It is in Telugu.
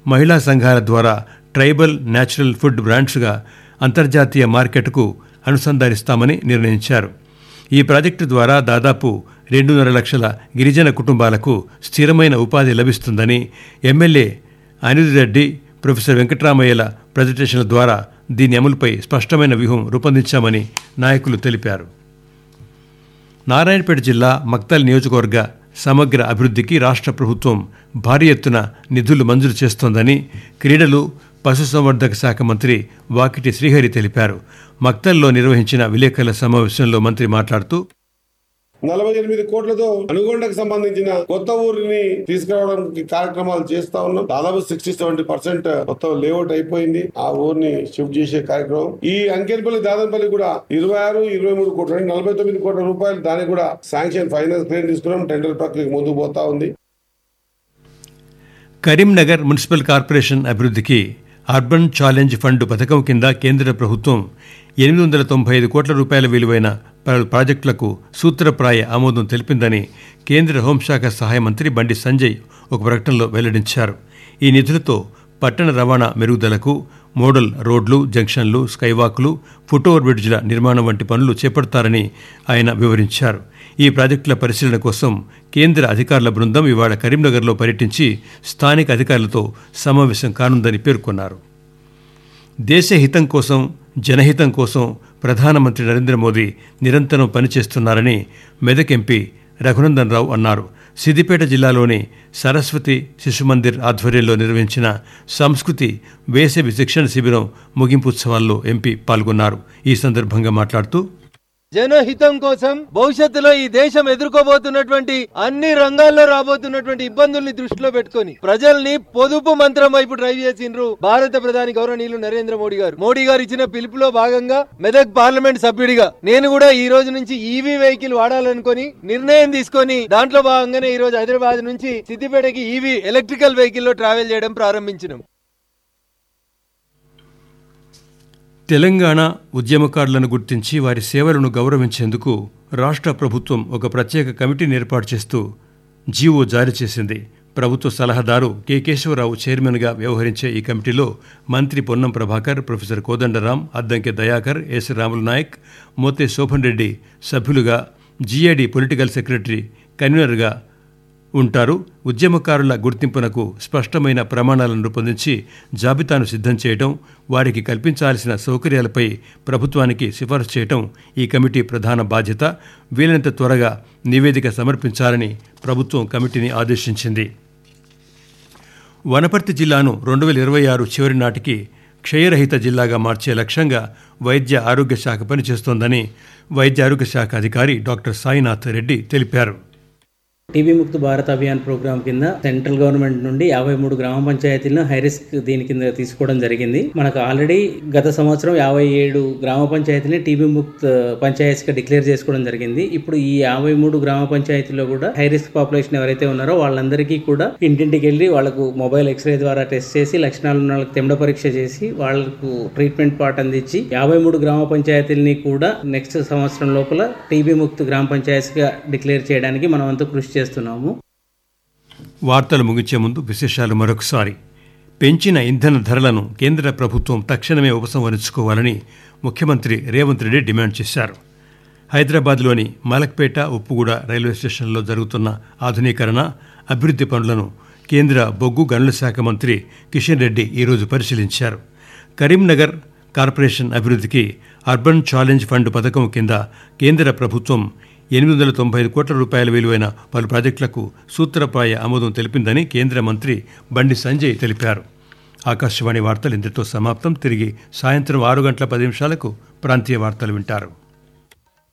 మహిళా సంఘాల ద్వారా ట్రైబల్ న్యాచురల్ ఫుడ్ బ్రాండ్స్గా అంతర్జాతీయ మార్కెట్కు అనుసంధానిస్తామని నిర్ణయించారు ఈ ప్రాజెక్టు ద్వారా దాదాపు రెండున్నర లక్షల గిరిజన కుటుంబాలకు స్థిరమైన ఉపాధి లభిస్తుందని ఎమ్మెల్యే అనిరుద్ రెడ్డి ప్రొఫెసర్ వెంకటరామయ్యల ప్రజెంటేషన్ల ద్వారా దీని అమలుపై స్పష్టమైన వ్యూహం రూపొందించామని నాయకులు తెలిపారు నారాయణపేట జిల్లా మక్తల్ నియోజకవర్గ సమగ్ర అభివృద్ధికి రాష్ట్ర ప్రభుత్వం భారీ ఎత్తున నిధులు మంజూరు చేస్తోందని క్రీడలు పశుసంవర్ధక శాఖ మంత్రి వాకిటి శ్రీహరి తెలిపారు మక్తల్లో నిర్వహించిన విలేకరుల సమావేశంలో మంత్రి మాట్లాడుతూ నలభై ఎనిమిది కోట్లతో అనుగొండకు సంబంధించిన కొత్త ఊరిని తీసుకురావడానికి కార్యక్రమాలు చేస్తా ఉన్నాం దాదాపు సిక్స్టీ సెవెంటీ పర్సెంట్ మొత్తం లేఅవుట్ అయిపోయింది ఆ ఊరిని షిఫ్ట్ చేసే కార్యక్రమం ఈ అంకెల్పల్లి దాదంపల్లి కూడా ఇరవై ఆరు ఇరవై మూడు కోట్ల నలభై తొమ్మిది కోట్ల రూపాయలు దానికి కూడా శాంక్షన్ ఫైనాన్స్ క్లియర్ తీసుకున్నాం టెండర్ ప్రక్రియ ముందుకు పోతా ఉంది కరీంనగర్ మున్సిపల్ కార్పొరేషన్ అభివృద్ధికి అర్బన్ ఛాలెంజ్ ఫండ్ పథకం కింద కేంద్ర ప్రభుత్వం ఎనిమిది వందల తొంభై ఐదు కోట్ల రూపాయల విలువైన పలు ప్రాజెక్టులకు సూత్రప్రాయ ఆమోదం తెలిపిందని కేంద్ర హోంశాఖ సహాయ మంత్రి బండి సంజయ్ ఒక ప్రకటనలో వెల్లడించారు ఈ నిధులతో పట్టణ రవాణా మెరుగుదలకు మోడల్ రోడ్లు జంక్షన్లు స్కైవాక్లు ఫుట్ఓవర్ బ్రిడ్జ్ల నిర్మాణం వంటి పనులు చేపడతారని ఆయన వివరించారు ఈ ప్రాజెక్టుల పరిశీలన కోసం కేంద్ర అధికారుల బృందం ఇవాళ కరీంనగర్లో పర్యటించి స్థానిక అధికారులతో సమావేశం కానుందని పేర్కొన్నారు దేశ హితం కోసం జనహితం కోసం ప్రధానమంత్రి నరేంద్ర మోదీ నిరంతరం పనిచేస్తున్నారని మెదక్ ఎంపీ రఘునందన్ రావు అన్నారు సిద్దిపేట జిల్లాలోని సరస్వతి శిశుమందిర్ ఆధ్వర్యంలో నిర్వహించిన సంస్కృతి వేసవి శిక్షణ శిబిరం ముగింపు ఉత్సవాల్లో ఎంపీ పాల్గొన్నారు ఈ సందర్భంగా మాట్లాడుతూ జనహితం కోసం భవిష్యత్తులో ఈ దేశం ఎదుర్కోబోతున్నటువంటి అన్ని రంగాల్లో రాబోతున్నటువంటి ఇబ్బందుల్ని దృష్టిలో పెట్టుకొని ప్రజల్ని పొదుపు మంత్రం వైపు డ్రైవ్ చేసిండ్రు భారత ప్రధాని గౌరవనీయులు నరేంద్ర మోడీ గారు మోడీ గారు ఇచ్చిన పిలుపులో భాగంగా మెదక్ పార్లమెంట్ సభ్యుడిగా నేను కూడా ఈ రోజు నుంచి ఈవీ వెహికల్ వాడాలనుకొని నిర్ణయం తీసుకొని దాంట్లో భాగంగానే ఈ రోజు హైదరాబాద్ నుంచి సిద్దిపేటకి ఈవీ ఎలక్ట్రికల్ వెహికల్ లో ట్రావెల్ చేయడం ప్రారంభించినాం తెలంగాణ ఉద్యమకారులను గుర్తించి వారి సేవలను గౌరవించేందుకు రాష్ట్ర ప్రభుత్వం ఒక ప్రత్యేక కమిటీని ఏర్పాటు చేస్తూ జీవో జారీ చేసింది ప్రభుత్వ సలహాదారు కె కేశవరావు చైర్మన్గా వ్యవహరించే ఈ కమిటీలో మంత్రి పొన్నం ప్రభాకర్ ప్రొఫెసర్ కోదండరాం అద్దంకి దయాకర్ ఎస్ రాములు నాయక్ మోతే శోభన్ రెడ్డి సభ్యులుగా జీఏడీ పొలిటికల్ సెక్రటరీ కన్వీనర్గా ఉంటారు ఉద్యమకారుల గుర్తింపునకు స్పష్టమైన ప్రమాణాలను రూపొందించి జాబితాను సిద్ధం చేయడం వారికి కల్పించాల్సిన సౌకర్యాలపై ప్రభుత్వానికి సిఫారసు చేయడం ఈ కమిటీ ప్రధాన బాధ్యత వీలైనంత త్వరగా నివేదిక సమర్పించాలని ప్రభుత్వం కమిటీని ఆదేశించింది వనపర్తి జిల్లాను రెండు వేల ఇరవై ఆరు చివరి నాటికి క్షయరహిత జిల్లాగా మార్చే లక్ష్యంగా వైద్య ఆరోగ్య శాఖ పనిచేస్తోందని వైద్య ఆరోగ్య శాఖ అధికారి డాక్టర్ సాయినాథ్ రెడ్డి తెలిపారు టీబీ ముక్త భారత్ అభియాన్ ప్రోగ్రామ్ కింద సెంట్రల్ గవర్నమెంట్ నుండి యాభై మూడు గ్రామ పంచాయతీలను హై రిస్క్ దీని కింద తీసుకోవడం జరిగింది మనకు ఆల్రెడీ గత సంవత్సరం యాభై ఏడు గ్రామ పంచాయతీని టీబీ ముక్త్ పంచాయతీగా డిక్లేర్ చేసుకోవడం జరిగింది ఇప్పుడు ఈ యాభై మూడు గ్రామ పంచాయతీలో కూడా హై రిస్క్ పాపులేషన్ ఎవరైతే ఉన్నారో వాళ్ళందరికీ కూడా ఇంటింటికి వెళ్ళి వాళ్ళకు మొబైల్ ఎక్స్రే ద్వారా టెస్ట్ చేసి లక్షణాలు ఉన్న వాళ్ళకి తెండ పరీక్ష చేసి వాళ్ళకు ట్రీట్మెంట్ పార్ట్ అందించి యాభై మూడు గ్రామ పంచాయతీలని కూడా నెక్స్ట్ సంవత్సరం లోపల టీబీ ముక్త్ గ్రామ పంచాయతీగా డిక్లేర్ చేయడానికి మనం అంతా కృషి చేస్తున్నాము వార్తలు ముగించే ముందు విశేషాలు మరొకసారి పెంచిన ఇంధన ధరలను కేంద్ర ప్రభుత్వం తక్షణమే ఉపసంహరించుకోవాలని ముఖ్యమంత్రి రేవంత్ రెడ్డి డిమాండ్ చేశారు హైదరాబాద్లోని మలక్పేట ఉప్పుగూడ రైల్వే స్టేషన్లో జరుగుతున్న ఆధునీకరణ అభివృద్ధి పనులను కేంద్ర బొగ్గు గనుల శాఖ మంత్రి కిషన్ రెడ్డి ఈరోజు పరిశీలించారు కరీంనగర్ కార్పొరేషన్ అభివృద్ధికి అర్బన్ ఛాలెంజ్ ఫండ్ పథకం కింద కేంద్ర ప్రభుత్వం ఎనిమిది వందల తొంభై ఐదు కోట్ల రూపాయల విలువైన పలు ప్రాజెక్టులకు సూత్రప్రాయ ఆమోదం తెలిపిందని కేంద్ర మంత్రి బండి సంజయ్ తెలిపారు ఆకాశవాణి వార్తలు ఇంతటితో సమాప్తం తిరిగి సాయంత్రం ఆరు గంటల పది నిమిషాలకు ప్రాంతీయ వార్తలు వింటారు